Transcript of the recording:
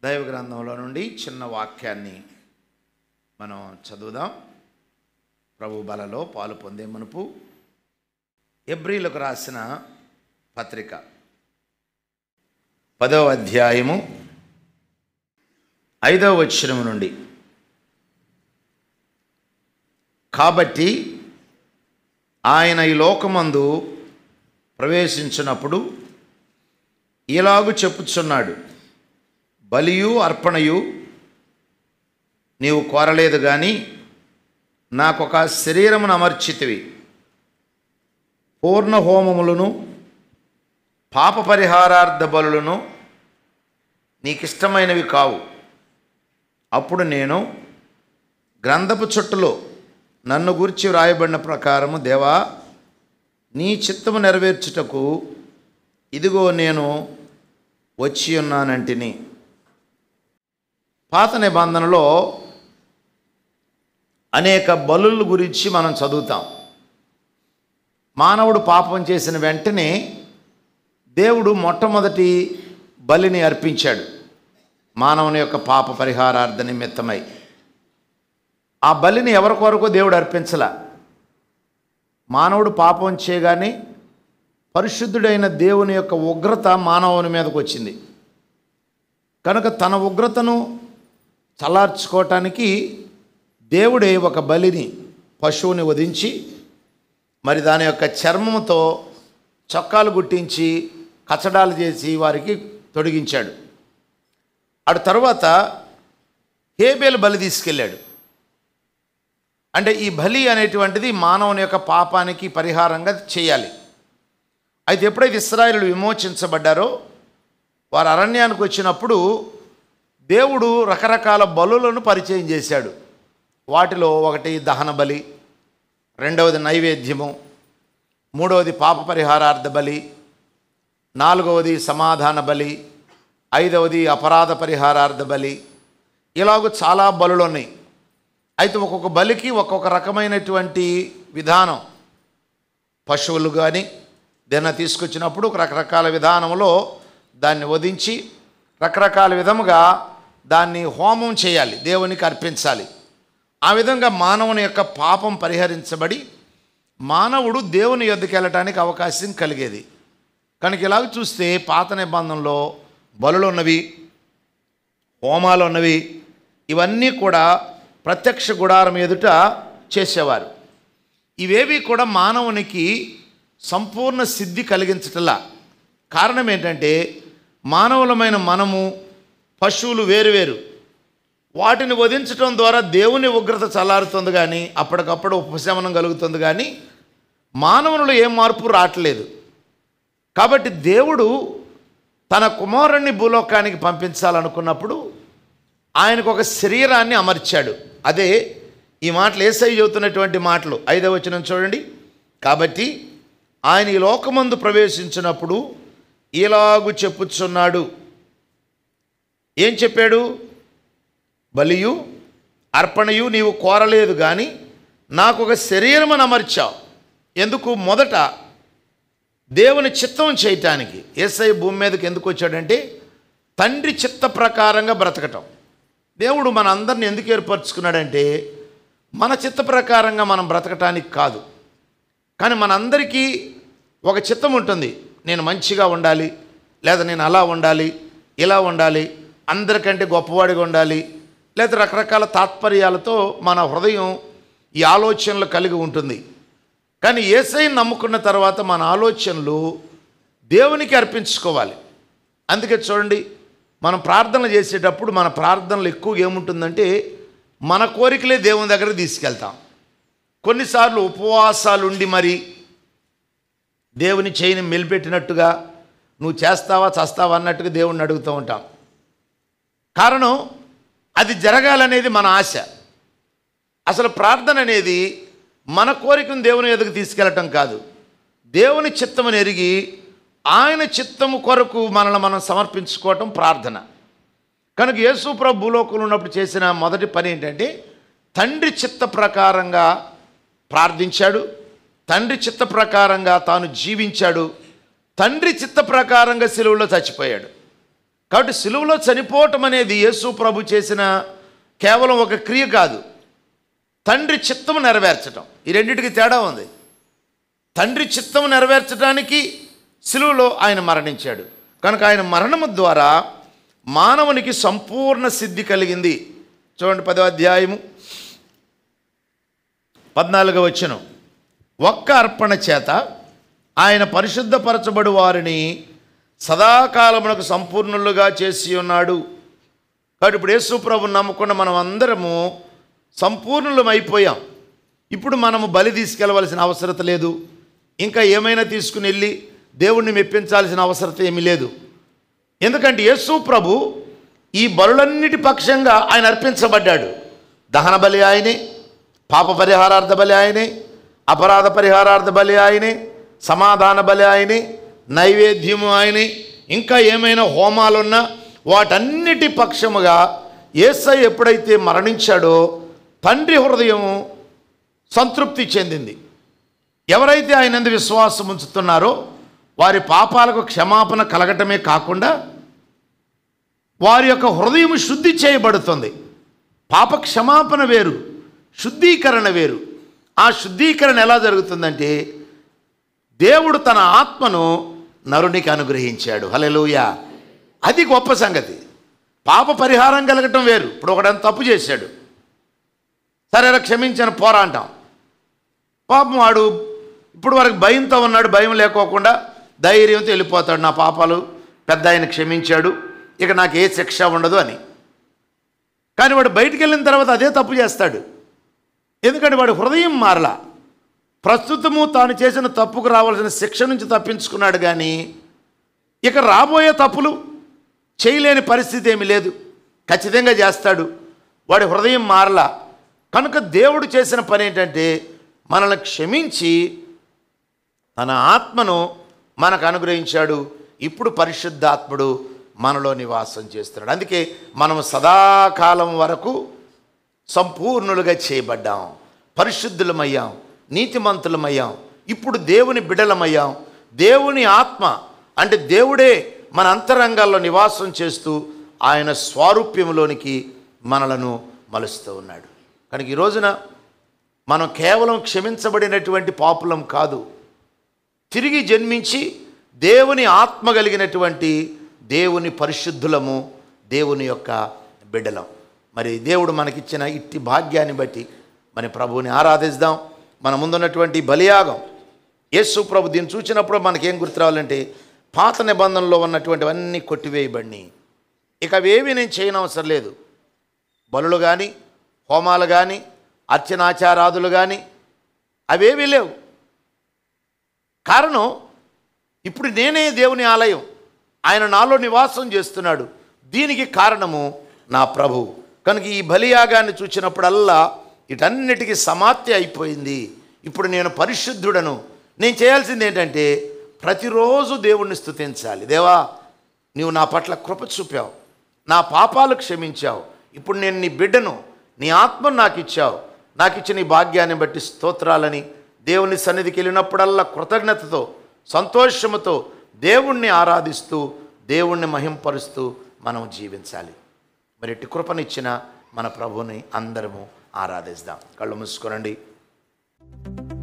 దైవ గ్రంథంలో నుండి చిన్న వాక్యాన్ని మనం చదువుదాం ప్రభు బలలో పాలు పొందే మునుపు ఎబ్రిలకు రాసిన పత్రిక పదవ అధ్యాయము ఐదవ వచనము నుండి కాబట్టి ఆయన ఈ లోకమందు ప్రవేశించినప్పుడు ఇలాగు చెప్పుచున్నాడు బలియు అర్పణయు నీవు కోరలేదు కానీ నాకొక శరీరమును అమర్చితివి పూర్ణ హోమములను పాప పరిహారార్థ బలులను నీకిష్టమైనవి కావు అప్పుడు నేను గ్రంథపు చుట్టులో నన్ను గురించి వ్రాయబడిన ప్రకారము దేవా నీ చిత్తము నెరవేర్చుటకు ఇదిగో నేను వచ్చి ఉన్నానంటిని పాత నిబంధనలో అనేక బలుల గురించి మనం చదువుతాం మానవుడు పాపం చేసిన వెంటనే దేవుడు మొట్టమొదటి బలిని అర్పించాడు మానవుని యొక్క పాప పరిహారార్థ నిమిత్తమై ఆ బలిని ఎవరి కొరకు దేవుడు అర్పించలా మానవుడు పాపం చేయగానే పరిశుద్ధుడైన దేవుని యొక్క ఉగ్రత మానవుని మీదకు వచ్చింది కనుక తన ఉగ్రతను చల్లార్చుకోవటానికి దేవుడే ఒక బలిని పశువుని వధించి మరి దాని యొక్క చర్మంతో చొక్కాలు గుట్టించి కచ్చడాలు చేసి వారికి తొడిగించాడు అటు తర్వాత హేబేలు బలి తీసుకెళ్ళాడు అంటే ఈ బలి అనేటువంటిది మానవుని యొక్క పాపానికి పరిహారంగా చేయాలి అయితే ఎప్పుడైతే ఇస్రాయిలు విమోచించబడ్డారో వారు అరణ్యానికి వచ్చినప్పుడు దేవుడు రకరకాల బలులను పరిచయం చేశాడు వాటిలో ఒకటి దహన బలి రెండవది నైవేద్యము మూడవది పాప పరిహారార్థ బలి నాలుగవది సమాధాన బలి ఐదవది అపరాధ పరిహారార్థ బలి ఇలాగ చాలా బలులు ఉన్నాయి అయితే ఒక్కొక్క బలికి ఒక్కొక్క రకమైనటువంటి విధానం పశువులు కానీ దిన తీసుకొచ్చినప్పుడు ఒక రకరకాల విధానంలో దాన్ని వధించి రకరకాల విధముగా దాన్ని హోమం చేయాలి దేవునికి అర్పించాలి ఆ విధంగా మానవుని యొక్క పాపం పరిహరించబడి మానవుడు దేవుని యొద్దకు వెళ్ళటానికి అవకాశం కలిగేది కనుక ఇలాగ చూస్తే పాత నిబంధనలో బలులు ఉన్నవి హోమాలు ఉన్నవి ఇవన్నీ కూడా ప్రత్యక్ష గుడారం ఎదుట చేసేవారు ఇవేవి కూడా మానవునికి సంపూర్ణ సిద్ధి కలిగించటలా కారణం ఏంటంటే మానవులమైన మనము పశువులు వేరువేరు వాటిని వధించటం ద్వారా దేవుని ఉగ్రత చల్లారుతుంది కానీ అప్పటికప్పుడు ఉపశమనం కలుగుతుంది కానీ మానవునిలో ఏం మార్పు రావట్లేదు కాబట్టి దేవుడు తన కుమారుణ్ణి భూలోకానికి పంపించాలనుకున్నప్పుడు ఆయనకు ఒక శరీరాన్ని అమర్చాడు అదే ఈ మాటలు ఏసై చెబుతున్నటువంటి మాటలు ఐదవ వచనం చూడండి కాబట్టి ఆయన ఈ లోకమందు ప్రవేశించినప్పుడు ఇలాగు చెప్పుచున్నాడు ఏం చెప్పాడు బలియు అర్పణయు నీవు కోరలేదు కానీ నాకు ఒక శరీరమును అమర్చావు ఎందుకు మొదట దేవుని చిత్తం చేయటానికి ఏసై భూమి మీదకి ఎందుకు వచ్చాడంటే తండ్రి చిత్త ప్రకారంగా బ్రతకటం దేవుడు మన అందరిని ఎందుకు ఏర్పరచుకున్నాడంటే మన చిత్త ప్రకారంగా మనం బ్రతకటానికి కాదు కానీ మనందరికీ ఒక చిత్తం ఉంటుంది నేను మంచిగా ఉండాలి లేదా నేను అలా ఉండాలి ఇలా ఉండాలి అందరికంటే గొప్పవాడిగా ఉండాలి లేదా రకరకాల తాత్పర్యాలతో మన హృదయం ఈ ఆలోచనలు కలిగి ఉంటుంది కానీ ఏసై నమ్ముకున్న తర్వాత మన ఆలోచనలు దేవునికి అర్పించుకోవాలి అందుకే చూడండి మనం ప్రార్థన చేసేటప్పుడు మన ప్రార్థనలు ఎక్కువగా ఏముంటుందంటే మన కోరికలే దేవుని దగ్గర తీసుకెళ్తాం కొన్నిసార్లు ఉపవాసాలు ఉండి మరి దేవుని చేయిని మెలిపెట్టినట్టుగా నువ్వు చేస్తావా చస్తావా అన్నట్టుగా దేవుణ్ణి అడుగుతూ ఉంటాం కారణం అది జరగాలనేది మన ఆశ అసలు ప్రార్థన అనేది మన కోరికను దేవుని ఎదుగు తీసుకెళ్ళటం కాదు దేవుని చిత్తమును ఎరిగి ఆయన చిత్తము కొరకు మనల్ని మనం సమర్పించుకోవటం ప్రార్థన కనుక యేసు ప్రభు భూలోకంలో ఉన్నప్పుడు చేసిన మొదటి పని ఏంటంటే తండ్రి చిత్త ప్రకారంగా ప్రార్థించాడు తండ్రి చిత్త ప్రకారంగా తాను జీవించాడు తండ్రి చిత్త ప్రకారంగా సెలువులో చచ్చిపోయాడు కాబట్టి సిలువలో చనిపోవటం అనేది యేసు ప్రభు చేసిన కేవలం ఒక క్రియ కాదు తండ్రి చిత్తము నెరవేర్చటం ఈ రెండింటికి తేడా ఉంది తండ్రి చిత్తము నెరవేర్చడానికి సిలువలో ఆయన మరణించాడు కనుక ఆయన మరణము ద్వారా మానవునికి సంపూర్ణ సిద్ధి కలిగింది చూడండి పదో అధ్యాయము పద్నాలుగో వచ్చను ఒక్క అర్పణ చేత ఆయన పరిశుద్ధపరచబడు వారిని సదాకాలమునకు సంపూర్ణులుగా చేసి ఉన్నాడు కాబట్టి ఇప్పుడు యేసు ప్రభు నమ్ముకున్న మనం అందరము సంపూర్ణులం అయిపోయాం ఇప్పుడు మనము బలి తీసుకెళ్ళవలసిన అవసరత లేదు ఇంకా ఏమైనా తీసుకుని వెళ్ళి దేవుణ్ణి మెప్పించాల్సిన అవసరత ఏమీ లేదు ఎందుకంటే యేసు ప్రభు ఈ బలులన్నిటి పక్షంగా ఆయన అర్పించబడ్డాడు దహన బలి ఆయనే పాప పరిహారార్థ బలి ఆయనే అపరాధ పరిహారార్థ బలి ఆయనే సమాధాన బలి ఆయనే నైవేద్యము ఆయనే ఇంకా ఏమైనా హోమాలున్నా వాటన్నిటి పక్షముగా ఏసై ఎప్పుడైతే మరణించాడో తండ్రి హృదయం సంతృప్తి చెందింది ఎవరైతే ఆయన ఎందు విశ్వాసం ఉంచుతున్నారో వారి పాపాలకు క్షమాపణ కలగటమే కాకుండా వారి యొక్క హృదయం శుద్ధి చేయబడుతుంది పాప క్షమాపణ వేరు శుద్ధీకరణ వేరు ఆ శుద్ధీకరణ ఎలా జరుగుతుందంటే దేవుడు తన ఆత్మను నరునికి అనుగ్రహించాడు హలెలూయ అది గొప్ప సంగతి పాప పరిహారం కలగటం వేరు ఇప్పుడు ఒకడని తప్పు చేశాడు సరే క్షమించాను పోరా అంటాం పాపం వాడు ఇప్పుడు వరకు భయంతో ఉన్నాడు భయం లేకోకుండా ధైర్యంతో వెళ్ళిపోతాడు నా పాపాలు పెద్ద ఆయన క్షమించాడు ఇక నాకు ఏ శిక్ష ఉండదు అని కానీ వాడు బయటికి వెళ్ళిన తర్వాత అదే తప్పు చేస్తాడు ఎందుకంటే వాడి హృదయం మారలా ప్రస్తుతము తాను చేసిన తప్పుకు రావాల్సిన శిక్ష నుంచి తప్పించుకున్నాడు కానీ ఇక రాబోయే తప్పులు చేయలేని పరిస్థితి ఏమీ లేదు ఖచ్చితంగా చేస్తాడు వాడి హృదయం మారలా కనుక దేవుడు చేసిన పని ఏంటంటే మనల్ని క్షమించి తన ఆత్మను మనకు అనుగ్రహించాడు ఇప్పుడు పరిశుద్ధాత్ముడు మనలో నివాసం చేస్తున్నాడు అందుకే మనం సదాకాలం వరకు సంపూర్ణులుగా చేయబడ్డాం పరిశుద్ధులమయ్యాం నీతిమంతులమయ్యాం ఇప్పుడు దేవుని బిడలమయ్యాం దేవుని ఆత్మ అంటే దేవుడే మన అంతరంగాల్లో నివాసం చేస్తూ ఆయన స్వారూప్యంలోనికి మనలను మలుస్తూ ఉన్నాడు కనుక ఈ రోజున మనం కేవలం క్షమించబడినటువంటి పాపులం కాదు తిరిగి జన్మించి దేవుని ఆత్మ కలిగినటువంటి దేవుని పరిశుద్ధులము దేవుని యొక్క బిడ్డలం మరి దేవుడు మనకిచ్చిన ఇట్టి భాగ్యాన్ని బట్టి మన ప్రభువుని ఆరాధిద్దాం మన ముందున్నటువంటి బలియాగం యేసు ప్రభు దీన్ని చూసినప్పుడు మనకేం గుర్తు రావాలంటే పాత నిబంధనలో ఉన్నటువంటివన్నీ కొట్టివేయబడి ఇక అవేవి నేను చేయనవసరం లేదు బలులు కానీ హోమాలు కానీ అర్చనాచారాదులు కానీ అవేవీ లేవు కారణం ఇప్పుడు నేనే దేవుని ఆలయం ఆయన నాలో నివాసం చేస్తున్నాడు దీనికి కారణము నా ప్రభు కనుక ఈ బలియాగాన్ని చూసినప్పుడల్లా ఇటన్నిటికీ సమాప్తి అయిపోయింది ఇప్పుడు నేను పరిశుద్ధుడను నేను చేయాల్సింది ఏంటంటే ప్రతిరోజు దేవుణ్ణి స్తుతించాలి దేవా నీవు నా పట్ల కృప చూపావు నా పాపాలు క్షమించావు ఇప్పుడు నేను నీ బిడ్డను నీ ఆత్మను నాకు ఇచ్చావు నాకు ఇచ్చిన ఈ భాగ్యాన్ని బట్టి స్తోత్రాలని దేవుని సన్నిధికి వెళ్ళినప్పుడల్లా కృతజ్ఞతతో సంతోషముతో దేవుణ్ణి ఆరాధిస్తూ దేవుణ్ణి మహింపరుస్తూ మనం జీవించాలి మరి ఇటు కృపనిచ్చిన మన ప్రభువుని అందరము ఆరాధిస్తాం కళ్ళు మూసుకోనండి